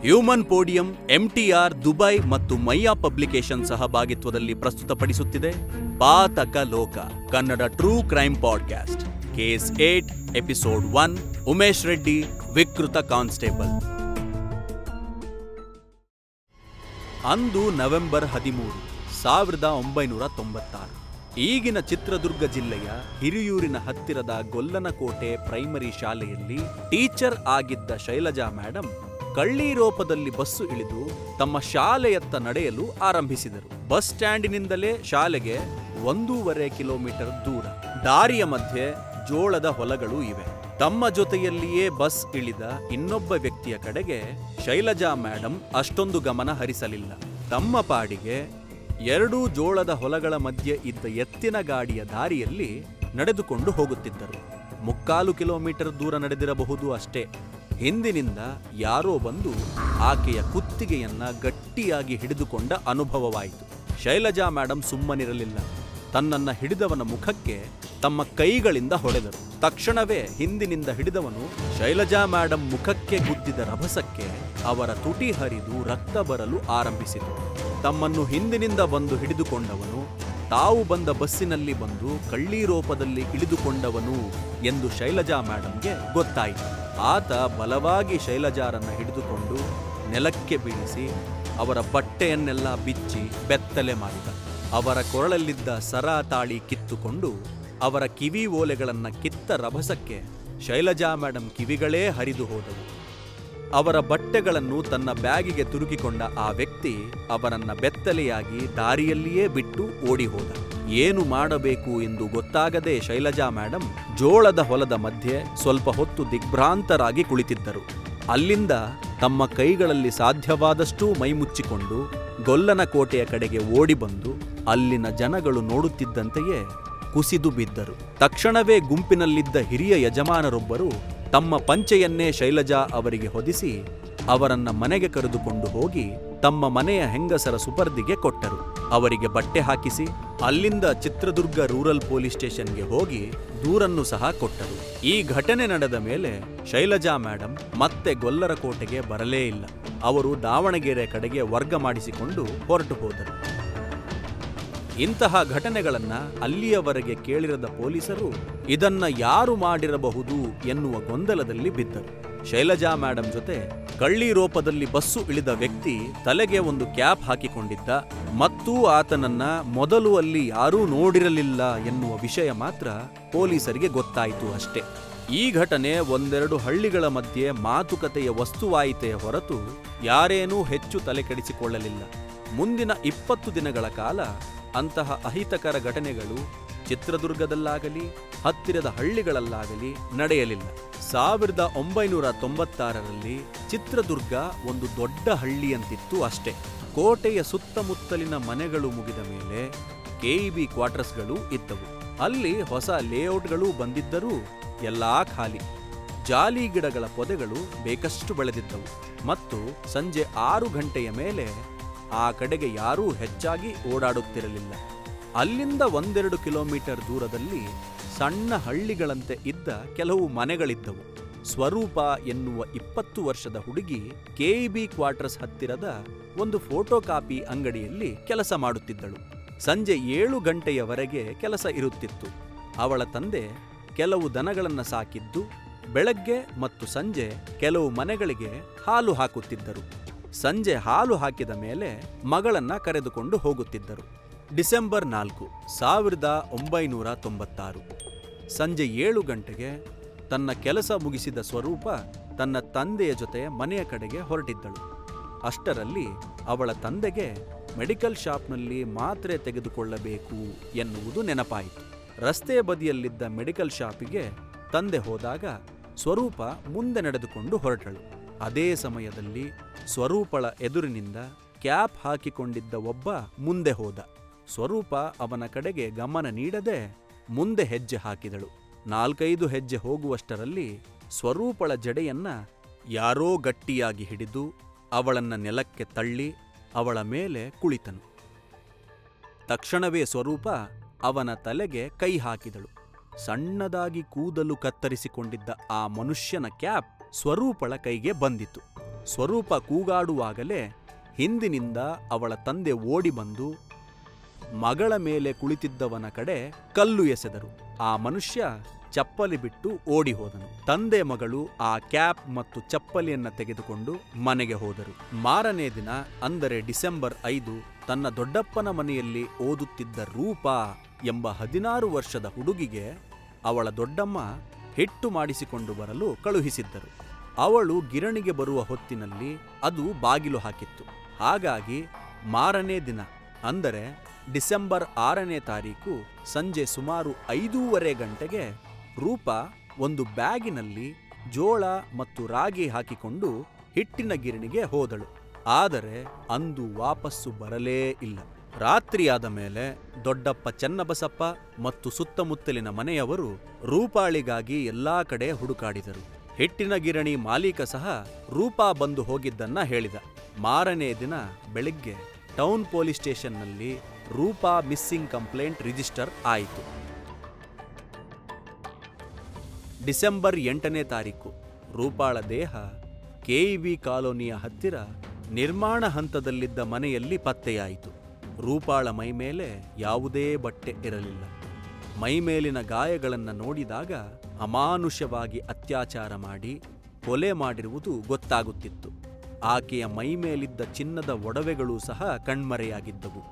human podium MTR Dubai ಮತ್ತು ಮೈಯಾ publication ಸಹಭಾಗಿತ್ವದಲ್ಲಿ ಪ್ರಸ್ತುತಪಡಿಸುತ್ತಿದೆ ಪಾತಕ ಲೋಕ Kannada true crime podcast case eight episode one Umesh Reddy ವಿಕೃತ ಕಾನ್ಸ್ಟೇಬಲ್ ಅಂದು ನವೆಂಬರ್ ಹದಿಮೂರು ಸಾವಿರದ ಒಂಬೈನೂರ ತೊಂಬತ್ತಾರು ಈಗಿನ ಚಿತ್ರದುರ್ಗ ಜಿಲ್ಲೆಯ ಹಿರಿಯೂರಿನ ಹತ್ತಿರದ ಗೊಲ್ಲನಕೋಟೆ ಪ್ರೈಮರಿ ಶಾಲೆಯಲ್ಲಿ ಟೀಚರ್ ಆಗಿದ್ದ ಶೈಲಜಾ ಮೇಡಂ ಕಳ್ಳೀರೋಪದಲ್ಲಿ ಬಸ್ಸು ಇಳಿದು ತಮ್ಮ ಶಾಲೆಯತ್ತ ನಡೆಯಲು ಆರಂಭಿಸಿದರು ಬಸ್ ಸ್ಟ್ಯಾಂಡಿನಿಂದಲೇ ಶಾಲೆಗೆ ಒಂದೂವರೆ ಕಿಲೋಮೀಟರ್ ದೂರ ದಾರಿಯ ಮಧ್ಯೆ ಜೋಳದ ಹೊಲಗಳು ಇವೆ ತಮ್ಮ ಜೊತೆಯಲ್ಲಿಯೇ ಬಸ್ ಇಳಿದ ಇನ್ನೊಬ್ಬ ವ್ಯಕ್ತಿಯ ಕಡೆಗೆ ಶೈಲಜಾ ಮೇಡಂ ಅಷ್ಟೊಂದು ಗಮನ ಹರಿಸಲಿಲ್ಲ ತಮ್ಮ ಪಾಡಿಗೆ ಎರಡೂ ಜೋಳದ ಹೊಲಗಳ ಮಧ್ಯೆ ಇದ್ದ ಎತ್ತಿನ ಗಾಡಿಯ ದಾರಿಯಲ್ಲಿ ನಡೆದುಕೊಂಡು ಹೋಗುತ್ತಿದ್ದರು ಮುಕ್ಕಾಲು ಕಿಲೋಮೀಟರ್ ದೂರ ನಡೆದಿರಬಹುದು ಅಷ್ಟೇ ಹಿಂದಿನಿಂದ ಯಾರೋ ಬಂದು ಆಕೆಯ ಕುತ್ತಿಗೆಯನ್ನ ಗಟ್ಟಿಯಾಗಿ ಹಿಡಿದುಕೊಂಡ ಅನುಭವವಾಯಿತು ಶೈಲಜಾ ಮೇಡಂ ಸುಮ್ಮನಿರಲಿಲ್ಲ ತನ್ನನ್ನ ಹಿಡಿದವನ ಮುಖಕ್ಕೆ ತಮ್ಮ ಕೈಗಳಿಂದ ಹೊಡೆದರು ತಕ್ಷಣವೇ ಹಿಂದಿನಿಂದ ಹಿಡಿದವನು ಶೈಲಜಾ ಮೇಡಂ ಮುಖಕ್ಕೆ ಗುದ್ದಿದ ರಭಸಕ್ಕೆ ಅವರ ತುಟಿ ಹರಿದು ರಕ್ತ ಬರಲು ಆರಂಭಿಸಿತು ತಮ್ಮನ್ನು ಹಿಂದಿನಿಂದ ಬಂದು ಹಿಡಿದುಕೊಂಡವನು ತಾವು ಬಂದ ಬಸ್ಸಿನಲ್ಲಿ ಬಂದು ಕಳ್ಳೀರೋಪದಲ್ಲಿ ಇಳಿದುಕೊಂಡವನು ಎಂದು ಶೈಲಜಾ ಮೇಡಂಗೆ ಗೊತ್ತಾಯಿತು ಆತ ಬಲವಾಗಿ ಶೈಲಜಾರನ್ನ ಹಿಡಿದುಕೊಂಡು ನೆಲಕ್ಕೆ ಬೀಳಿಸಿ ಅವರ ಬಟ್ಟೆಯನ್ನೆಲ್ಲ ಬಿಚ್ಚಿ ಬೆತ್ತಲೆ ಮಾಡಿದ ಅವರ ಕೊರಳಲ್ಲಿದ್ದ ಸರ ತಾಳಿ ಕಿತ್ತುಕೊಂಡು ಅವರ ಕಿವಿ ಓಲೆಗಳನ್ನ ಕಿತ್ತ ರಭಸಕ್ಕೆ ಶೈಲಜಾ ಮೇಡಂ ಕಿವಿಗಳೇ ಹರಿದು ಹೋದವು ಅವರ ಬಟ್ಟೆಗಳನ್ನು ತನ್ನ ಬ್ಯಾಗಿಗೆ ತುರುಕಿಕೊಂಡ ಆ ವ್ಯಕ್ತಿ ಅವರನ್ನ ಬೆತ್ತಲೆಯಾಗಿ ದಾರಿಯಲ್ಲಿಯೇ ಬಿಟ್ಟು ಓಡಿ ಹೋದ ಏನು ಮಾಡಬೇಕು ಎಂದು ಗೊತ್ತಾಗದೆ ಶೈಲಜಾ ಮೇಡಂ ಜೋಳದ ಹೊಲದ ಮಧ್ಯೆ ಸ್ವಲ್ಪ ಹೊತ್ತು ದಿಗ್ಭ್ರಾಂತರಾಗಿ ಕುಳಿತಿದ್ದರು ಅಲ್ಲಿಂದ ತಮ್ಮ ಕೈಗಳಲ್ಲಿ ಸಾಧ್ಯವಾದಷ್ಟೂ ಮೈಮುಚ್ಚಿಕೊಂಡು ಗೊಲ್ಲನ ಕೋಟೆಯ ಕಡೆಗೆ ಓಡಿ ಬಂದು ಅಲ್ಲಿನ ಜನಗಳು ನೋಡುತ್ತಿದ್ದಂತೆಯೇ ಕುಸಿದು ಬಿದ್ದರು ತಕ್ಷಣವೇ ಗುಂಪಿನಲ್ಲಿದ್ದ ಹಿರಿಯ ಯಜಮಾನರೊಬ್ಬರು ತಮ್ಮ ಪಂಚೆಯನ್ನೇ ಶೈಲಜಾ ಅವರಿಗೆ ಹೊದಿಸಿ ಅವರನ್ನ ಮನೆಗೆ ಕರೆದುಕೊಂಡು ಹೋಗಿ ತಮ್ಮ ಮನೆಯ ಹೆಂಗಸರ ಸುಪರ್ದಿಗೆ ಕೊಟ್ಟರು ಅವರಿಗೆ ಬಟ್ಟೆ ಹಾಕಿಸಿ ಅಲ್ಲಿಂದ ಚಿತ್ರದುರ್ಗ ರೂರಲ್ ಪೊಲೀಸ್ ಸ್ಟೇಷನ್ಗೆ ಹೋಗಿ ದೂರನ್ನು ಸಹ ಕೊಟ್ಟರು ಈ ಘಟನೆ ನಡೆದ ಮೇಲೆ ಶೈಲಜಾ ಮೇಡಂ ಮತ್ತೆ ಗೊಲ್ಲರ ಕೋಟೆಗೆ ಬರಲೇ ಇಲ್ಲ ಅವರು ದಾವಣಗೆರೆ ಕಡೆಗೆ ವರ್ಗ ಮಾಡಿಸಿಕೊಂಡು ಹೊರಟು ಹೋದರು ಇಂತಹ ಘಟನೆಗಳನ್ನ ಅಲ್ಲಿಯವರೆಗೆ ಕೇಳಿರದ ಪೊಲೀಸರು ಇದನ್ನ ಯಾರು ಮಾಡಿರಬಹುದು ಎನ್ನುವ ಗೊಂದಲದಲ್ಲಿ ಬಿದ್ದರು ಶೈಲಜಾ ಮೇಡಂ ಜೊತೆ ಕಳ್ಳೀರೋಪದಲ್ಲಿ ಬಸ್ಸು ಇಳಿದ ವ್ಯಕ್ತಿ ತಲೆಗೆ ಒಂದು ಕ್ಯಾಪ್ ಹಾಕಿಕೊಂಡಿದ್ದ ಮತ್ತು ಆತನನ್ನ ಮೊದಲು ಅಲ್ಲಿ ಯಾರೂ ನೋಡಿರಲಿಲ್ಲ ಎನ್ನುವ ವಿಷಯ ಮಾತ್ರ ಪೊಲೀಸರಿಗೆ ಗೊತ್ತಾಯಿತು ಅಷ್ಟೇ ಈ ಘಟನೆ ಒಂದೆರಡು ಹಳ್ಳಿಗಳ ಮಧ್ಯೆ ಮಾತುಕತೆಯ ವಸ್ತುವಾಯಿತೇ ಹೊರತು ಯಾರೇನೂ ಹೆಚ್ಚು ತಲೆಕೆಡಿಸಿಕೊಳ್ಳಲಿಲ್ಲ ಮುಂದಿನ ಇಪ್ಪತ್ತು ದಿನಗಳ ಕಾಲ ಅಂತಹ ಅಹಿತಕರ ಘಟನೆಗಳು ಚಿತ್ರದುರ್ಗದಲ್ಲಾಗಲಿ ಹತ್ತಿರದ ಹಳ್ಳಿಗಳಲ್ಲಾಗಲಿ ನಡೆಯಲಿಲ್ಲ ಸಾವಿರದ ಒಂಬೈನೂರ ತೊಂಬತ್ತಾರರಲ್ಲಿ ಚಿತ್ರದುರ್ಗ ಒಂದು ದೊಡ್ಡ ಹಳ್ಳಿಯಂತಿತ್ತು ಅಷ್ಟೇ ಕೋಟೆಯ ಸುತ್ತಮುತ್ತಲಿನ ಮನೆಗಳು ಮುಗಿದ ಮೇಲೆ ಕೆಇಬಿ ಕ್ವಾರ್ಟರ್ಸ್ಗಳು ಇದ್ದವು ಅಲ್ಲಿ ಹೊಸ ಲೇಔಟ್ಗಳು ಬಂದಿದ್ದರೂ ಎಲ್ಲಾ ಖಾಲಿ ಜಾಲಿ ಗಿಡಗಳ ಪೊದೆಗಳು ಬೇಕಷ್ಟು ಬೆಳೆದಿದ್ದವು ಮತ್ತು ಸಂಜೆ ಆರು ಗಂಟೆಯ ಮೇಲೆ ಆ ಕಡೆಗೆ ಯಾರೂ ಹೆಚ್ಚಾಗಿ ಓಡಾಡುತ್ತಿರಲಿಲ್ಲ ಅಲ್ಲಿಂದ ಒಂದೆರಡು ಕಿಲೋಮೀಟರ್ ದೂರದಲ್ಲಿ ಸಣ್ಣ ಹಳ್ಳಿಗಳಂತೆ ಇದ್ದ ಕೆಲವು ಮನೆಗಳಿದ್ದವು ಸ್ವರೂಪ ಎನ್ನುವ ಇಪ್ಪತ್ತು ವರ್ಷದ ಹುಡುಗಿ ಕೆಇಬಿ ಕ್ವಾರ್ಟರ್ಸ್ ಹತ್ತಿರದ ಒಂದು ಫೋಟೋ ಕಾಪಿ ಅಂಗಡಿಯಲ್ಲಿ ಕೆಲಸ ಮಾಡುತ್ತಿದ್ದಳು ಸಂಜೆ ಏಳು ಗಂಟೆಯವರೆಗೆ ಕೆಲಸ ಇರುತ್ತಿತ್ತು ಅವಳ ತಂದೆ ಕೆಲವು ದನಗಳನ್ನು ಸಾಕಿದ್ದು ಬೆಳಗ್ಗೆ ಮತ್ತು ಸಂಜೆ ಕೆಲವು ಮನೆಗಳಿಗೆ ಹಾಲು ಹಾಕುತ್ತಿದ್ದರು ಸಂಜೆ ಹಾಲು ಹಾಕಿದ ಮೇಲೆ ಮಗಳನ್ನ ಕರೆದುಕೊಂಡು ಹೋಗುತ್ತಿದ್ದರು ಡಿಸೆಂಬರ್ ನಾಲ್ಕು ಸಾವಿರದ ಒಂಬೈನೂರ ತೊಂಬತ್ತಾರು ಸಂಜೆ ಏಳು ಗಂಟೆಗೆ ತನ್ನ ಕೆಲಸ ಮುಗಿಸಿದ ಸ್ವರೂಪ ತನ್ನ ತಂದೆಯ ಜೊತೆ ಮನೆಯ ಕಡೆಗೆ ಹೊರಟಿದ್ದಳು ಅಷ್ಟರಲ್ಲಿ ಅವಳ ತಂದೆಗೆ ಮೆಡಿಕಲ್ ಶಾಪ್ನಲ್ಲಿ ಮಾತ್ರೆ ತೆಗೆದುಕೊಳ್ಳಬೇಕು ಎನ್ನುವುದು ನೆನಪಾಯಿತು ರಸ್ತೆ ಬದಿಯಲ್ಲಿದ್ದ ಮೆಡಿಕಲ್ ಶಾಪಿಗೆ ತಂದೆ ಹೋದಾಗ ಸ್ವರೂಪ ಮುಂದೆ ನಡೆದುಕೊಂಡು ಹೊರಟಳು ಅದೇ ಸಮಯದಲ್ಲಿ ಸ್ವರೂಪಳ ಎದುರಿನಿಂದ ಕ್ಯಾಪ್ ಹಾಕಿಕೊಂಡಿದ್ದ ಒಬ್ಬ ಮುಂದೆ ಹೋದ ಸ್ವರೂಪ ಅವನ ಕಡೆಗೆ ಗಮನ ನೀಡದೆ ಮುಂದೆ ಹೆಜ್ಜೆ ಹಾಕಿದಳು ನಾಲ್ಕೈದು ಹೆಜ್ಜೆ ಹೋಗುವಷ್ಟರಲ್ಲಿ ಸ್ವರೂಪಳ ಜಡೆಯನ್ನ ಯಾರೋ ಗಟ್ಟಿಯಾಗಿ ಹಿಡಿದು ಅವಳನ್ನ ನೆಲಕ್ಕೆ ತಳ್ಳಿ ಅವಳ ಮೇಲೆ ಕುಳಿತನು ತಕ್ಷಣವೇ ಸ್ವರೂಪ ಅವನ ತಲೆಗೆ ಕೈ ಹಾಕಿದಳು ಸಣ್ಣದಾಗಿ ಕೂದಲು ಕತ್ತರಿಸಿಕೊಂಡಿದ್ದ ಆ ಮನುಷ್ಯನ ಕ್ಯಾಪ್ ಸ್ವರೂಪಳ ಕೈಗೆ ಬಂದಿತು ಸ್ವರೂಪ ಕೂಗಾಡುವಾಗಲೇ ಹಿಂದಿನಿಂದ ಅವಳ ತಂದೆ ಓಡಿ ಬಂದು ಮಗಳ ಮೇಲೆ ಕುಳಿತಿದ್ದವನ ಕಡೆ ಕಲ್ಲು ಎಸೆದರು ಆ ಮನುಷ್ಯ ಚಪ್ಪಲಿ ಬಿಟ್ಟು ಓಡಿ ಹೋದನು ತಂದೆ ಮಗಳು ಆ ಕ್ಯಾಪ್ ಮತ್ತು ಚಪ್ಪಲಿಯನ್ನ ತೆಗೆದುಕೊಂಡು ಮನೆಗೆ ಹೋದರು ಮಾರನೇ ದಿನ ಅಂದರೆ ಡಿಸೆಂಬರ್ ಐದು ತನ್ನ ದೊಡ್ಡಪ್ಪನ ಮನೆಯಲ್ಲಿ ಓದುತ್ತಿದ್ದ ರೂಪ ಎಂಬ ಹದಿನಾರು ವರ್ಷದ ಹುಡುಗಿಗೆ ಅವಳ ದೊಡ್ಡಮ್ಮ ಹಿಟ್ಟು ಮಾಡಿಸಿಕೊಂಡು ಬರಲು ಕಳುಹಿಸಿದ್ದರು ಅವಳು ಗಿರಣಿಗೆ ಬರುವ ಹೊತ್ತಿನಲ್ಲಿ ಅದು ಬಾಗಿಲು ಹಾಕಿತ್ತು ಹಾಗಾಗಿ ಮಾರನೇ ದಿನ ಅಂದರೆ ಡಿಸೆಂಬರ್ ಆರನೇ ತಾರೀಕು ಸಂಜೆ ಸುಮಾರು ಐದೂವರೆ ಗಂಟೆಗೆ ರೂಪ ಒಂದು ಬ್ಯಾಗಿನಲ್ಲಿ ಜೋಳ ಮತ್ತು ರಾಗಿ ಹಾಕಿಕೊಂಡು ಹಿಟ್ಟಿನ ಗಿರಣಿಗೆ ಹೋದಳು ಆದರೆ ಅಂದು ವಾಪಸ್ಸು ಬರಲೇ ಇಲ್ಲ ರಾತ್ರಿಯಾದ ಮೇಲೆ ದೊಡ್ಡಪ್ಪ ಚೆನ್ನಬಸಪ್ಪ ಮತ್ತು ಸುತ್ತಮುತ್ತಲಿನ ಮನೆಯವರು ರೂಪಾಳಿಗಾಗಿ ಎಲ್ಲಾ ಕಡೆ ಹುಡುಕಾಡಿದರು ಹಿಟ್ಟಿನ ಗಿರಣಿ ಮಾಲೀಕ ಸಹ ರೂಪಾ ಬಂದು ಹೋಗಿದ್ದನ್ನ ಹೇಳಿದ ಮಾರನೇ ದಿನ ಬೆಳಿಗ್ಗೆ ಟೌನ್ ಪೊಲೀಸ್ ಸ್ಟೇಷನ್ನಲ್ಲಿ ರೂಪಾ ಮಿಸ್ಸಿಂಗ್ ಕಂಪ್ಲೇಂಟ್ ರಿಜಿಸ್ಟರ್ ಆಯಿತು ಡಿಸೆಂಬರ್ ಎಂಟನೇ ತಾರೀಕು ರೂಪಾಳ ದೇಹ ಕೆಇಬಿ ಕಾಲೋನಿಯ ಹತ್ತಿರ ನಿರ್ಮಾಣ ಹಂತದಲ್ಲಿದ್ದ ಮನೆಯಲ್ಲಿ ಪತ್ತೆಯಾಯಿತು ರೂಪಾಳ ಮೈಮೇಲೆ ಯಾವುದೇ ಬಟ್ಟೆ ಇರಲಿಲ್ಲ ಮೈಮೇಲಿನ ಗಾಯಗಳನ್ನು ನೋಡಿದಾಗ ಅಮಾನುಷವಾಗಿ ಅತ್ಯಾಚಾರ ಮಾಡಿ ಕೊಲೆ ಮಾಡಿರುವುದು ಗೊತ್ತಾಗುತ್ತಿತ್ತು ಆಕೆಯ ಮೈಮೇಲಿದ್ದ ಚಿನ್ನದ ಒಡವೆಗಳೂ ಸಹ ಕಣ್ಮರೆಯಾಗಿದ್ದವು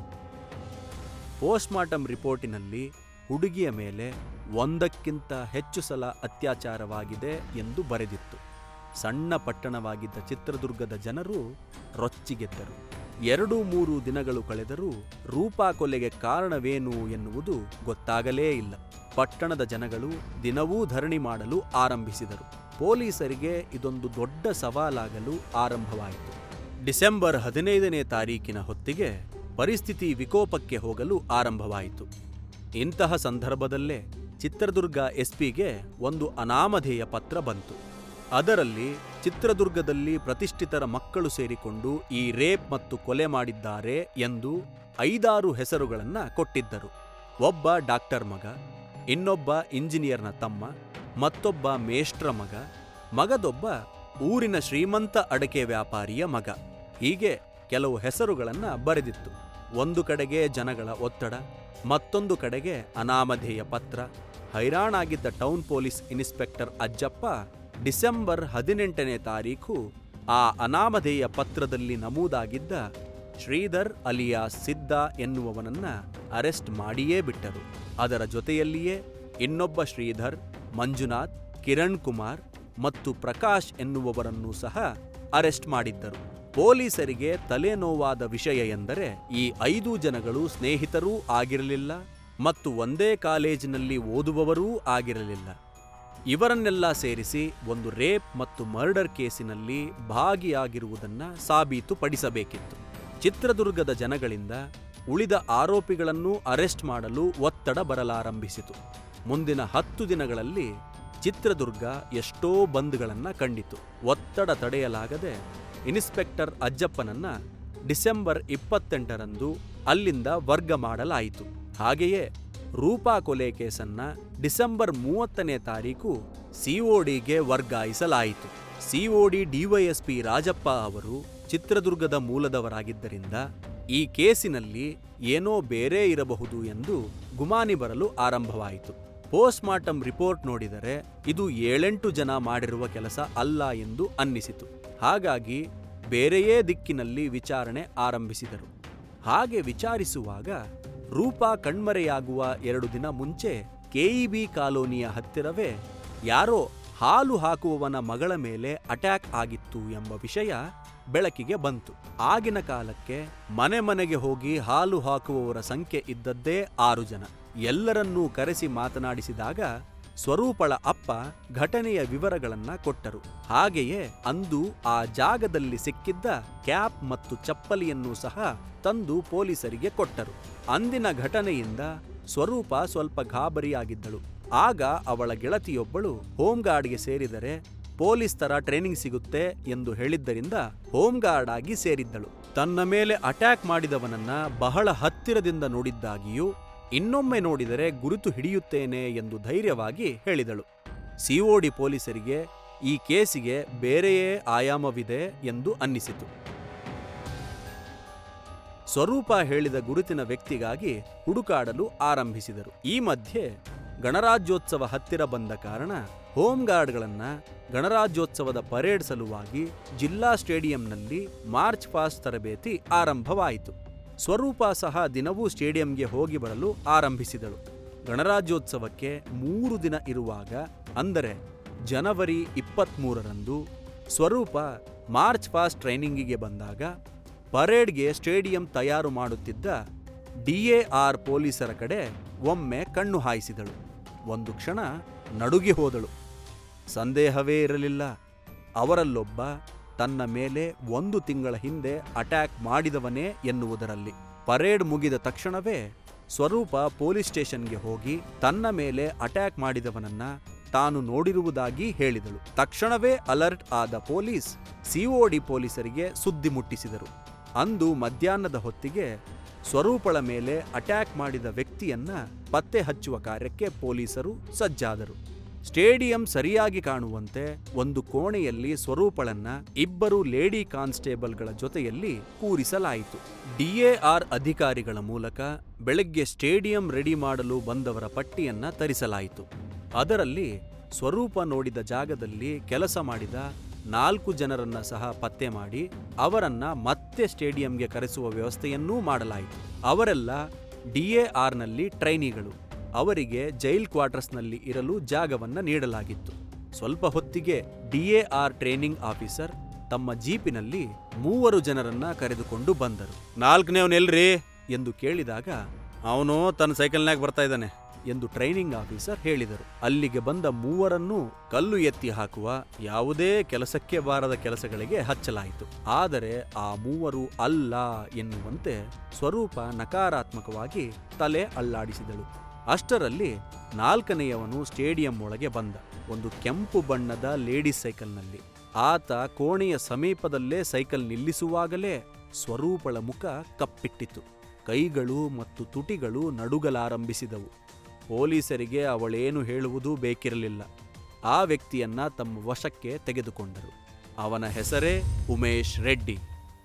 ಪೋಸ್ಟ್ಮಾರ್ಟಮ್ ರಿಪೋರ್ಟಿನಲ್ಲಿ ಹುಡುಗಿಯ ಮೇಲೆ ಒಂದಕ್ಕಿಂತ ಹೆಚ್ಚು ಸಲ ಅತ್ಯಾಚಾರವಾಗಿದೆ ಎಂದು ಬರೆದಿತ್ತು ಸಣ್ಣ ಪಟ್ಟಣವಾಗಿದ್ದ ಚಿತ್ರದುರ್ಗದ ಜನರು ರೊಚ್ಚಿಗೆದ್ದರು ಎರಡು ಮೂರು ದಿನಗಳು ಕಳೆದರೂ ರೂಪಾ ಕೊಲೆಗೆ ಕಾರಣವೇನು ಎನ್ನುವುದು ಗೊತ್ತಾಗಲೇ ಇಲ್ಲ ಪಟ್ಟಣದ ಜನಗಳು ದಿನವೂ ಧರಣಿ ಮಾಡಲು ಆರಂಭಿಸಿದರು ಪೊಲೀಸರಿಗೆ ಇದೊಂದು ದೊಡ್ಡ ಸವಾಲಾಗಲು ಆರಂಭವಾಯಿತು ಡಿಸೆಂಬರ್ ಹದಿನೈದನೇ ತಾರೀಕಿನ ಹೊತ್ತಿಗೆ ಪರಿಸ್ಥಿತಿ ವಿಕೋಪಕ್ಕೆ ಹೋಗಲು ಆರಂಭವಾಯಿತು ಇಂತಹ ಸಂದರ್ಭದಲ್ಲೇ ಚಿತ್ರದುರ್ಗ ಎಸ್ಪಿಗೆ ಒಂದು ಅನಾಮಧೇಯ ಪತ್ರ ಬಂತು ಅದರಲ್ಲಿ ಚಿತ್ರದುರ್ಗದಲ್ಲಿ ಪ್ರತಿಷ್ಠಿತರ ಮಕ್ಕಳು ಸೇರಿಕೊಂಡು ಈ ರೇಪ್ ಮತ್ತು ಕೊಲೆ ಮಾಡಿದ್ದಾರೆ ಎಂದು ಐದಾರು ಹೆಸರುಗಳನ್ನ ಕೊಟ್ಟಿದ್ದರು ಒಬ್ಬ ಡಾಕ್ಟರ್ ಮಗ ಇನ್ನೊಬ್ಬ ಇಂಜಿನಿಯರ್ನ ತಮ್ಮ ಮತ್ತೊಬ್ಬ ಮೇಷ್ಟ್ರ ಮಗ ಮಗದೊಬ್ಬ ಊರಿನ ಶ್ರೀಮಂತ ಅಡಕೆ ವ್ಯಾಪಾರಿಯ ಮಗ ಹೀಗೆ ಕೆಲವು ಹೆಸರುಗಳನ್ನ ಬರೆದಿತ್ತು ಒಂದು ಕಡೆಗೆ ಜನಗಳ ಒತ್ತಡ ಮತ್ತೊಂದು ಕಡೆಗೆ ಅನಾಮಧೇಯ ಪತ್ರ ಹೈರಾಣಾಗಿದ್ದ town police inspector Ajjappa December ಹದಿನೆಂಟನೇ ತಾರೀಕು ಆ ಅನಾಮಧೇಯ ಪತ್ರದಲ್ಲಿ ನಮೂದಾಗಿದ್ದ ಶ್ರೀಧರ್ ಅಲಿಯಾ ಸಿದ್ದ ಎನ್ನುವವನನ್ನ ಅರೆಸ್ಟ್ ಮಾಡಿಯೇ ಬಿಟ್ಟರು ಅದರ ಜೊತೆಯಲ್ಲಿಯೇ ಇನ್ನೊಬ್ಬ ಶ್ರೀಧರ್ ಮಂಜುನಾಥ್ ಕಿರಣ್ ಕುಮಾರ್ ಮತ್ತು ಪ್ರಕಾಶ್ ಎನ್ನುವವರನ್ನೂ ಸಹ ಅರೆಸ್ಟ್ ಮಾಡಿದ್ದರು ಪೊಲೀಸರಿಗೆ ತಲೆನೋವಾದ ವಿಷಯ ಎಂದರೆ ಈ ಐದು ಜನಗಳು ಸ್ನೇಹಿತರೂ ಆಗಿರಲಿಲ್ಲ ಮತ್ತು ಒಂದೇ ಕಾಲೇಜಿನಲ್ಲಿ ಓದುವವರೂ ಆಗಿರಲಿಲ್ಲ ಇವರನ್ನೆಲ್ಲ ಸೇರಿಸಿ ಒಂದು ರೇಪ್ ಮತ್ತು ಮರ್ಡರ್ ಕೇಸಿನಲ್ಲಿ ಭಾಗಿಯಾಗಿರುವುದನ್ನ ಸಾಬೀತುಪಡಿಸಬೇಕಿತ್ತು ಚಿತ್ರದುರ್ಗದ ಜನಗಳಿಂದ ಉಳಿದ ಆರೋಪಿಗಳನ್ನು ಅರೆಸ್ಟ್ ಮಾಡಲು ಒತ್ತಡ ಬರಲಾರಂಭಿಸಿತು ಮುಂದಿನ ಹತ್ತು ದಿನಗಳಲ್ಲಿ ಚಿತ್ರದುರ್ಗ ಎಷ್ಟೋ ಬಂದ್ಗಳನ್ನ ಕಂಡಿತು ಒತ್ತಡ ತಡೆಯಲಾಗದೆ ಇನ್ಸ್ಪೆಕ್ಟರ್ ಅಜ್ಜಪ್ಪನನ್ನ ಡಿಸೆಂಬರ್ ಇಪ್ಪತ್ತೆಂಟರಂದು ಅಲ್ಲಿಂದ ವರ್ಗ ಮಾಡಲಾಯಿತು ಹಾಗೆಯೇ ರೂಪಾ ಕೊಲೆ ಕೇಸನ್ನ ಡಿಸೆಂಬರ್ ಮೂವತ್ತನೇ ತಾರೀಕು ಸಿಒಡಿಗೆ ವರ್ಗಾಯಿಸಲಾಯಿತು ಸಿಒಡಿ ಡಿವೈಎಸ್ಪಿ ರಾಜಪ್ಪ ಅವರು ಚಿತ್ರದುರ್ಗದ ಮೂಲದವರಾಗಿದ್ದರಿಂದ ಈ ಕೇಸಿನಲ್ಲಿ ಏನೋ ಬೇರೆ ಇರಬಹುದು ಎಂದು ಗುಮಾನಿ ಬರಲು ಆರಂಭವಾಯಿತು ಪೋಸ್ಟ್ಮಾರ್ಟಮ್ ರಿಪೋರ್ಟ್ ನೋಡಿದರೆ ಇದು ಏಳೆಂಟು ಜನ ಮಾಡಿರುವ ಕೆಲಸ ಅಲ್ಲ ಎಂದು ಅನ್ನಿಸಿತು ಹಾಗಾಗಿ ಬೇರೆಯೇ ದಿಕ್ಕಿನಲ್ಲಿ ವಿಚಾರಣೆ ಆರಂಭಿಸಿದರು ಹಾಗೆ ವಿಚಾರಿಸುವಾಗ ರೂಪಾ ಕಣ್ಮರೆಯಾಗುವ ಎರಡು ದಿನ ಮುಂಚೆ ಕೆಇಬಿ ಕಾಲೋನಿಯ ಹತ್ತಿರವೇ ಯಾರೋ ಹಾಲು ಹಾಕುವವನ ಮಗಳ ಮೇಲೆ ಅಟ್ಯಾಕ್ ಆಗಿತ್ತು ಎಂಬ ವಿಷಯ ಬೆಳಕಿಗೆ ಬಂತು ಆಗಿನ ಕಾಲಕ್ಕೆ ಮನೆ ಮನೆಗೆ ಹೋಗಿ ಹಾಲು ಹಾಕುವವರ ಸಂಖ್ಯೆ ಇದ್ದದ್ದೇ ಆರು ಜನ ಎಲ್ಲರನ್ನೂ ಕರೆಸಿ ಮಾತನಾಡಿಸಿದಾಗ ಸ್ವರೂಪಳ ಅಪ್ಪ ಘಟನೆಯ ವಿವರಗಳನ್ನ ಕೊಟ್ಟರು ಹಾಗೆಯೇ ಅಂದು ಆ ಜಾಗದಲ್ಲಿ ಸಿಕ್ಕಿದ್ದ ಕ್ಯಾಪ್ ಮತ್ತು ಚಪ್ಪಲಿಯನ್ನು ಸಹ ತಂದು ಪೊಲೀಸರಿಗೆ ಕೊಟ್ಟರು ಅಂದಿನ ಘಟನೆಯಿಂದ ಸ್ವರೂಪ ಸ್ವಲ್ಪ ಗಾಬರಿಯಾಗಿದ್ದಳು ಆಗ ಅವಳ ಗೆಳತಿಯೊಬ್ಬಳು ಹೋಮ್ಗಾರ್ಡ್ಗೆ ಸೇರಿದರೆ ಪೊಲೀಸ್ ತರ ಟ್ರೈನಿಂಗ್ ಸಿಗುತ್ತೆ ಎಂದು ಹೇಳಿದ್ದರಿಂದ ಹೋಮ್ಗಾರ್ಡ್ ಆಗಿ ಸೇರಿದ್ದಳು ತನ್ನ ಮೇಲೆ ಅಟ್ಯಾಕ್ ಮಾಡಿದವನನ್ನ ಬಹಳ ಹತ್ತಿರದಿಂದ ನೋಡಿದ್ದಾಗಿಯೂ ಇನ್ನೊಮ್ಮೆ ನೋಡಿದರೆ ಗುರುತು ಹಿಡಿಯುತ್ತೇನೆ ಎಂದು ಧೈರ್ಯವಾಗಿ ಹೇಳಿದಳು ಸಿಒಡಿ ಪೊಲೀಸರಿಗೆ ಈ ಕೇಸಿಗೆ ಬೇರೆಯೇ ಆಯಾಮವಿದೆ ಎಂದು ಅನ್ನಿಸಿತು ಸ್ವರೂಪ ಹೇಳಿದ ಗುರುತಿನ ವ್ಯಕ್ತಿಗಾಗಿ ಹುಡುಕಾಡಲು ಆರಂಭಿಸಿದರು ಈ ಮಧ್ಯೆ ಗಣರಾಜ್ಯೋತ್ಸವ ಹತ್ತಿರ ಬಂದ ಕಾರಣ ಹೋಮ್ ಗಾರ್ಡ್ಗಳನ್ನ ಗಣರಾಜ್ಯೋತ್ಸವದ ಪರೇಡ್ ಸಲುವಾಗಿ ಜಿಲ್ಲಾ ಸ್ಟೇಡಿಯಂನಲ್ಲಿ ಮಾರ್ಚ್ ಪಾಸ್ಟ್ ತರಬೇತಿ ಆರಂಭವಾಯಿತು ಸ್ವರೂಪ ಸಹ ದಿನವೂ ಸ್ಟೇಡಿಯಂಗೆ ಹೋಗಿ ಬರಲು ಆರಂಭಿಸಿದಳು ಗಣರಾಜ್ಯೋತ್ಸವಕ್ಕೆ ಮೂರು ದಿನ ಇರುವಾಗ ಅಂದರೆ ಜನವರಿ ಇಪ್ಪತ್ತ್ಮೂರರಂದು ಸ್ವರೂಪ ಮಾರ್ಚ್ ಪಾಸ್ಟ್ ಟ್ರೈನಿಂಗಿಗೆ ಬಂದಾಗ ಪರೇಡ್ಗೆ ಸ್ಟೇಡಿಯಂ ತಯಾರು ಮಾಡುತ್ತಿದ್ದ ಡಿಎಆರ್ ಪೊಲೀಸರ ಕಡೆ ಒಮ್ಮೆ ಕಣ್ಣು ಹಾಯಿಸಿದಳು ಒಂದು ಕ್ಷಣ ನಡುಗಿ ಹೋದಳು ಸಂದೇಹವೇ ಇರಲಿಲ್ಲ ಅವರಲ್ಲೊಬ್ಬ ತನ್ನ ಮೇಲೆ ಒಂದು ತಿಂಗಳ ಹಿಂದೆ ಅಟ್ಯಾಕ್ ಮಾಡಿದವನೇ ಎನ್ನುವುದರಲ್ಲಿ ಪರೇಡ್ ಮುಗಿದ ತಕ್ಷಣವೇ ಸ್ವರೂಪ ಪೊಲೀಸ್ ಸ್ಟೇಷನ್ಗೆ ಹೋಗಿ ತನ್ನ ಮೇಲೆ ಅಟ್ಯಾಕ್ ಮಾಡಿದವನನ್ನ ತಾನು ನೋಡಿರುವುದಾಗಿ ಹೇಳಿದಳು ತಕ್ಷಣವೇ ಅಲರ್ಟ್ ಆದ ಪೊಲೀಸ್ ಸಿಒಡಿ ಪೊಲೀಸರಿಗೆ ಸುದ್ದಿ ಮುಟ್ಟಿಸಿದರು ಅಂದು ಮಧ್ಯಾಹ್ನದ ಹೊತ್ತಿಗೆ ಸ್ವರೂಪಳ ಮೇಲೆ ಅಟ್ಯಾಕ್ ಮಾಡಿದ ವ್ಯಕ್ತಿಯನ್ನ ಪತ್ತೆ ಹಚ್ಚುವ ಕಾರ್ಯಕ್ಕೆ ಪೊಲೀಸರು ಸಜ್ಜಾದರು ಸ್ಟೇಡಿಯಂ ಸರಿಯಾಗಿ ಕಾಣುವಂತೆ ಒಂದು ಕೋಣೆಯಲ್ಲಿ ಸ್ವರೂಪಳನ್ನ ಇಬ್ಬರು ಲೇಡಿ ಕಾನ್ಸ್ಟೇಬಲ್ಗಳ ಜೊತೆಯಲ್ಲಿ ಕೂರಿಸಲಾಯಿತು ಡಿಎಆರ್ ಅಧಿಕಾರಿಗಳ ಮೂಲಕ ಬೆಳಗ್ಗೆ ಸ್ಟೇಡಿಯಂ ರೆಡಿ ಮಾಡಲು ಬಂದವರ ಪಟ್ಟಿಯನ್ನ ತರಿಸಲಾಯಿತು ಅದರಲ್ಲಿ ಸ್ವರೂಪ ನೋಡಿದ ಜಾಗದಲ್ಲಿ ಕೆಲಸ ಮಾಡಿದ ನಾಲ್ಕು ಜನರನ್ನ ಸಹ ಪತ್ತೆ ಮಾಡಿ ಅವರನ್ನ ಮತ್ತೆ ಸ್ಟೇಡಿಯಂಗೆ ಕರೆಸುವ ವ್ಯವಸ್ಥೆಯನ್ನೂ ಮಾಡಲಾಯಿತು ಅವರೆಲ್ಲ ಡಿಎಆರ್ನಲ್ಲಿ ಟ್ರೈನಿಗಳು ಅವರಿಗೆ ಜೈಲ್ ಕ್ವಾರ್ಟರ್ಸ್ನಲ್ಲಿ ಇರಲು ಜಾಗವನ್ನ ನೀಡಲಾಗಿತ್ತು ಸ್ವಲ್ಪ ಹೊತ್ತಿಗೆ ಡಿಎಆರ್ ಟ್ರೈನಿಂಗ್ ಆಫೀಸರ್ ತಮ್ಮ ಜೀಪಿನಲ್ಲಿ ಮೂವರು ಜನರನ್ನ ಕರೆದುಕೊಂಡು ಬಂದರು ನಾಲ್ಕನೇವನೆಲ್ರಿ ಎಂದು ಕೇಳಿದಾಗ ಅವನು ತನ್ನ ಸೈಕಲ್ನಾಗ ಬರ್ತಾ ಇದ್ದಾನೆ ಎಂದು ಟ್ರೈನಿಂಗ್ ಆಫೀಸರ್ ಹೇಳಿದರು ಅಲ್ಲಿಗೆ ಬಂದ ಮೂವರನ್ನೂ ಕಲ್ಲು ಎತ್ತಿ ಹಾಕುವ ಯಾವುದೇ ಕೆಲಸಕ್ಕೆ ಬಾರದ ಕೆಲಸಗಳಿಗೆ ಹಚ್ಚಲಾಯಿತು ಆದರೆ ಆ ಮೂವರು ಅಲ್ಲ ಎನ್ನುವಂತೆ ಸ್ವರೂಪ ನಕಾರಾತ್ಮಕವಾಗಿ ತಲೆ ಅಲ್ಲಾಡಿಸಿದಳು ಅಷ್ಟರಲ್ಲಿ ನಾಲ್ಕನೆಯವನು ಸ್ಟೇಡಿಯಂ ಒಳಗೆ ಬಂದ ಒಂದು ಕೆಂಪು ಬಣ್ಣದ ಲೇಡೀಸ್ ಸೈಕಲ್ನಲ್ಲಿ ಆತ ಕೋಣೆಯ ಸಮೀಪದಲ್ಲೇ ಸೈಕಲ್ ನಿಲ್ಲಿಸುವಾಗಲೇ ಸ್ವರೂಪಳ ಮುಖ ಕಪ್ಪಿಟ್ಟಿತು ಕೈಗಳು ಮತ್ತು ತುಟಿಗಳು ನಡುಗಲಾರಂಭಿಸಿದವು ಪೊಲೀಸರಿಗೆ ಅವಳೇನು ಹೇಳುವುದೂ ಬೇಕಿರಲಿಲ್ಲ ಆ ವ್ಯಕ್ತಿಯನ್ನ ತಮ್ಮ ವಶಕ್ಕೆ ತೆಗೆದುಕೊಂಡರು ಅವನ ಹೆಸರೇ ಉಮೇಶ್ ರೆಡ್ಡಿ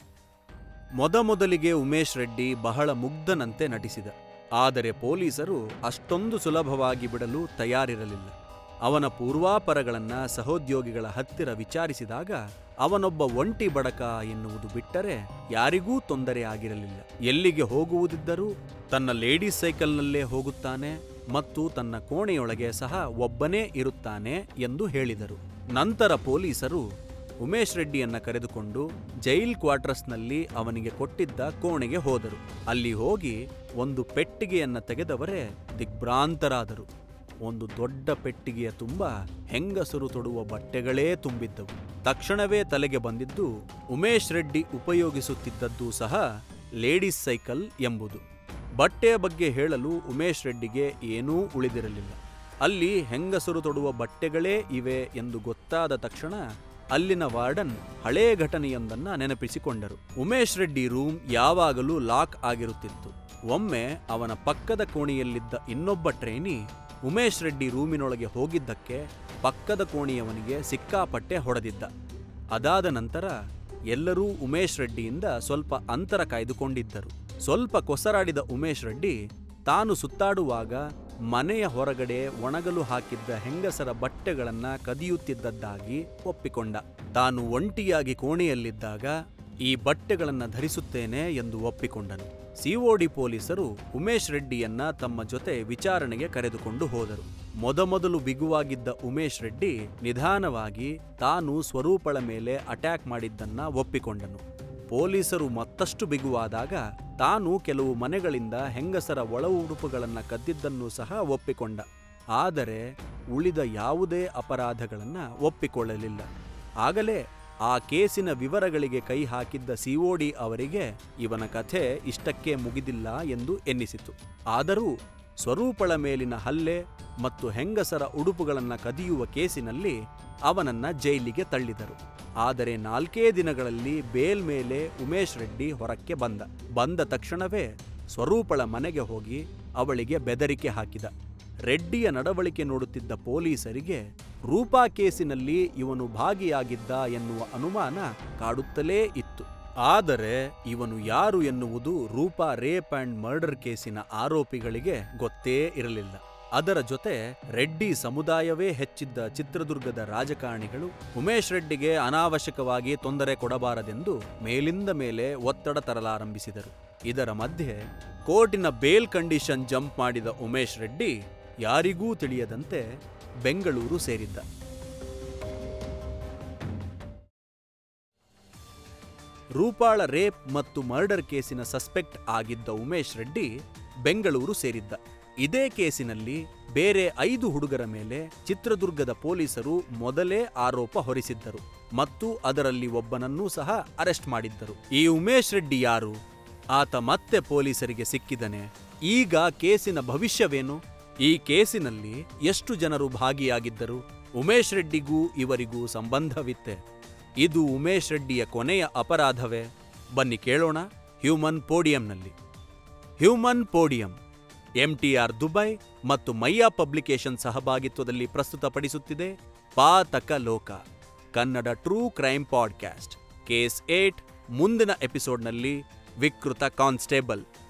ಮೊದಮೊದಲಿಗೆ ಉಮೇಶ್ ರೆಡ್ಡಿ ಬಹಳ ಮುಗ್ಧನಂತೆ ನಟಿಸಿದ ಆದರೆ ಪೊಲೀಸರು ಅಷ್ಟೊಂದು ಸುಲಭವಾಗಿ ಬಿಡಲು ತಯಾರಿರಲಿಲ್ಲ ಅವನ ಪೂರ್ವಾಪರಗಳನ್ನ ಸಹೋದ್ಯೋಗಿಗಳ ಹತ್ತಿರ ವಿಚಾರಿಸಿದಾಗ ಅವನೊಬ್ಬ ಒಂಟಿ ಬಡಕ ಎನ್ನುವುದು ಬಿಟ್ಟರೆ ಯಾರಿಗೂ ತೊಂದರೆ ಆಗಿರಲಿಲ್ಲ ಎಲ್ಲಿಗೆ ಹೋಗುವುದಿದ್ದರೂ ತನ್ನ ಲೇಡೀಸ್ ಸೈಕಲ್ನಲ್ಲೇ ಹೋಗುತ್ತಾನೆ ಮತ್ತು ತನ್ನ ಕೋಣೆಯೊಳಗೆ ಸಹ ಒಬ್ಬನೇ ಇರುತ್ತಾನೆ ಎಂದು ಹೇಳಿದರು ನಂತರ ಪೊಲೀಸರು ಉಮೇಶ್ ರೆಡ್ಡಿಯನ್ನ ಕರೆದುಕೊಂಡು ಜೈಲ್ ಕ್ವಾರ್ಟರ್ಸ್ನಲ್ಲಿ ಅವನಿಗೆ ಕೊಟ್ಟಿದ್ದ ಕೋಣೆಗೆ ಹೋದರು ಅಲ್ಲಿ ಹೋಗಿ ಒಂದು ಪೆಟ್ಟಿಗೆಯನ್ನ ತೆಗೆದವರೇ ದಿಗ್ಭ್ರಾಂತರಾದರು ಒಂದು ದೊಡ್ಡ ಪೆಟ್ಟಿಗೆಯ ತುಂಬ ಹೆಂಗಸರು ತೊಡುವ ಬಟ್ಟೆಗಳೇ ತುಂಬಿದ್ದವು ತಕ್ಷಣವೇ ತಲೆಗೆ ಬಂದಿದ್ದು ಉಮೇಶ್ ರೆಡ್ಡಿ ಉಪಯೋಗಿಸುತ್ತಿದ್ದದ್ದು ಸಹ ಲೇಡೀಸ್ ಸೈಕಲ್ ಎಂಬುದು ಬಟ್ಟೆಯ ಬಗ್ಗೆ ಹೇಳಲು ಉಮೇಶ್ ರೆಡ್ಡಿಗೆ ಏನೂ ಉಳಿದಿರಲಿಲ್ಲ ಅಲ್ಲಿ ಹೆಂಗಸರು ತೊಡುವ ಬಟ್ಟೆಗಳೇ ಇವೆ ಎಂದು ಗೊತ್ತಾದ ತಕ್ಷಣ ಅಲ್ಲಿನ ವಾರ್ಡನ್ ಹಳೇ ಘಟನೆಯೊಂದನ್ನ ನೆನಪಿಸಿಕೊಂಡರು ಉಮೇಶ್ ರೆಡ್ಡಿ ರೂಮ್ ಯಾವಾಗಲೂ ಲಾಕ್ ಆಗಿರುತ್ತಿತ್ತು ಒಮ್ಮೆ ಅವನ ಪಕ್ಕದ ಕೋಣೆಯಲ್ಲಿದ್ದ ಇನ್ನೊಬ್ಬ ಟ್ರೈನಿ ಉಮೇಶ್ ರೆಡ್ಡಿ ರೂಮಿನೊಳಗೆ ಹೋಗಿದ್ದಕ್ಕೆ ಪಕ್ಕದ ಕೋಣೆಯವನಿಗೆ ಸಿಕ್ಕಾಪಟ್ಟೆ ಹೊಡೆದಿದ್ದ ಅದಾದ ನಂತರ ಎಲ್ಲರೂ ಉಮೇಶ್ ರೆಡ್ಡಿಯಿಂದ ಸ್ವಲ್ಪ ಅಂತರ ಕಾಯ್ದುಕೊಂಡಿದ್ದರು ಸ್ವಲ್ಪ ಕೊಸರಾಡಿದ ಉಮೇಶ್ ರೆಡ್ಡಿ ತಾನು ಸುತ್ತಾಡುವಾಗ ಮನೆಯ ಹೊರಗಡೆ ಒಣಗಲು ಹಾಕಿದ್ದ ಹೆಂಗಸರ ಬಟ್ಟೆಗಳನ್ನ ಕದಿಯುತ್ತಿದ್ದದ್ದಾಗಿ ಒಪ್ಪಿಕೊಂಡ ತಾನು ಒಂಟಿಯಾಗಿ ಕೋಣೆಯಲ್ಲಿದ್ದಾಗ ಈ ಬಟ್ಟೆಗಳನ್ನ ಧರಿಸುತ್ತೇನೆ ಎಂದು ಒಪ್ಪಿಕೊಂಡನು ಸಿಒಡಿ ಪೊಲೀಸರು ಉಮೇಶ್ ರೆಡ್ಡಿಯನ್ನ ತಮ್ಮ ಜೊತೆ ವಿಚಾರಣೆಗೆ ಕರೆದುಕೊಂಡು ಹೋದರು ಮೊದಮೊದಲು ಬಿಗುವಾಗಿದ್ದ ಉಮೇಶ್ ರೆಡ್ಡಿ ನಿಧಾನವಾಗಿ ತಾನು ಸ್ವರೂಪಳ ಮೇಲೆ ಅಟ್ಯಾಕ್ ಮಾಡಿದ್ದನ್ನ ಒಪ್ಪಿಕೊಂಡನು ಪೊಲೀಸರು ಮತ್ತಷ್ಟು ಬಿಗುವಾದಾಗ ತಾನು ಕೆಲವು ಮನೆಗಳಿಂದ ಹೆಂಗಸರ ಒಳ ಉಡುಪುಗಳನ್ನು ಕದ್ದಿದ್ದನ್ನು ಸಹ ಒಪ್ಪಿಕೊಂಡ ಆದರೆ ಉಳಿದ ಯಾವುದೇ ಅಪರಾಧಗಳನ್ನು ಒಪ್ಪಿಕೊಳ್ಳಲಿಲ್ಲ ಆಗಲೇ ಆ ಕೇಸಿನ ವಿವರಗಳಿಗೆ ಕೈ ಹಾಕಿದ್ದ ಸಿಒಡಿ ಅವರಿಗೆ ಇವನ ಕಥೆ ಇಷ್ಟಕ್ಕೆ ಮುಗಿದಿಲ್ಲ ಎಂದು ಎನ್ನಿಸಿತು ಆದರೂ ಸ್ವರೂಪಳ ಮೇಲಿನ ಹಲ್ಲೆ ಮತ್ತು ಹೆಂಗಸರ ಉಡುಪುಗಳನ್ನು ಕದಿಯುವ ಕೇಸಿನಲ್ಲಿ ಅವನನ್ನ ಜೈಲಿಗೆ ತಳ್ಳಿದರು ಆದರೆ ನಾಲ್ಕೇ ದಿನಗಳಲ್ಲಿ ಬೇಲ್ ಮೇಲೆ ಉಮೇಶ್ ರೆಡ್ಡಿ ಹೊರಕ್ಕೆ ಬಂದ ಬಂದ ತಕ್ಷಣವೇ ಸ್ವರೂಪಳ ಮನೆಗೆ ಹೋಗಿ ಅವಳಿಗೆ ಬೆದರಿಕೆ ಹಾಕಿದ ರೆಡ್ಡಿಯ ನಡವಳಿಕೆ ನೋಡುತ್ತಿದ್ದ ಪೊಲೀಸರಿಗೆ ರೂಪಾ ಕೇಸಿನಲ್ಲಿ ಇವನು ಭಾಗಿಯಾಗಿದ್ದ ಎನ್ನುವ ಅನುಮಾನ ಕಾಡುತ್ತಲೇ ಇತ್ತು ಆದರೆ ಇವನು ಯಾರು ಎನ್ನುವುದು ರೂಪಾ ರೇಪ್ ಅಂಡ್ ಮರ್ಡರ್ ಕೇಸಿನ ಆರೋಪಿಗಳಿಗೆ ಗೊತ್ತೇ ಇರಲಿಲ್ಲ ಅದರ ಜೊತೆ ರೆಡ್ಡಿ ಸಮುದಾಯವೇ ಹೆಚ್ಚಿದ್ದ ಚಿತ್ರದುರ್ಗದ ರಾಜಕಾರಣಿಗಳು ಉಮೇಶ್ ರೆಡ್ಡಿಗೆ ಅನಾವಶ್ಯಕವಾಗಿ ತೊಂದರೆ ಕೊಡಬಾರದೆಂದು ಮೇಲಿಂದ ಮೇಲೆ ಒತ್ತಡ ತರಲಾರಂಭಿಸಿದರು ಇದರ ಮಧ್ಯೆ ಕೋರ್ಟಿನ ಬೇಲ್ ಕಂಡೀಷನ್ ಜಂಪ್ ಮಾಡಿದ ಉಮೇಶ್ ರೆಡ್ಡಿ ಯಾರಿಗೂ ತಿಳಿಯದಂತೆ ಬೆಂಗಳೂರು ಸೇರಿದ್ದ ರೂಪಾಳ ರೇಪ್ ಮತ್ತು ಮರ್ಡರ್ ಕೇಸಿನ ಸಸ್ಪೆಕ್ಟ್ ಆಗಿದ್ದ ಉಮೇಶ್ ರೆಡ್ಡಿ ಬೆಂಗಳೂರು ಸೇರಿದ್ದ ಇದೇ ಕೇಸಿನಲ್ಲಿ ಬೇರೆ ಐದು ಹುಡುಗರ ಮೇಲೆ ಚಿತ್ರದುರ್ಗದ ಪೊಲೀಸರು ಮೊದಲೇ ಆರೋಪ ಹೊರಿಸಿದ್ದರು ಮತ್ತು ಅದರಲ್ಲಿ ಒಬ್ಬನನ್ನೂ ಸಹ ಅರೆಸ್ಟ್ ಮಾಡಿದ್ದರು ಈ ಉಮೇಶ್ ರೆಡ್ಡಿ ಯಾರು ಆತ ಮತ್ತೆ ಪೊಲೀಸರಿಗೆ ಸಿಕ್ಕಿದನೆ ಈಗ ಕೇಸಿನ ಭವಿಷ್ಯವೇನು ಈ ಕೇಸಿನಲ್ಲಿ ಎಷ್ಟು ಜನರು ಭಾಗಿಯಾಗಿದ್ದರು ಉಮೇಶ್ ರೆಡ್ಡಿಗೂ ಇವರಿಗೂ ಸಂಬಂಧವಿತ್ತೆ ಇದು ಉಮೇಶ್ ರೆಡ್ಡಿಯ ಕೊನೆಯ ಅಪರಾಧವೇ ಬನ್ನಿ ಕೇಳೋಣ ಹ್ಯೂಮನ್ ಪೋಡಿಯಂನಲ್ಲಿ ಹ್ಯೂಮನ್ ಪೋಡಿಯಂ ಎಂಟಿಆರ್ ದುಬೈ ಮತ್ತು ಮಯ್ಯಾ ಪಬ್ಲಿಕೇಶನ್ ಸಹಭಾಗಿತ್ವದಲ್ಲಿ ಪ್ರಸ್ತುತಪಡಿಸುತ್ತಿದೆ ಪಾತಕ ಲೋಕ Kannada true crime podcast case eight ಮುಂದಿನ ಎಪಿಸೋಡ್ನಲ್ಲಿ ವಿಕೃತ ಕಾನ್ಸ್ಟೇಬಲ್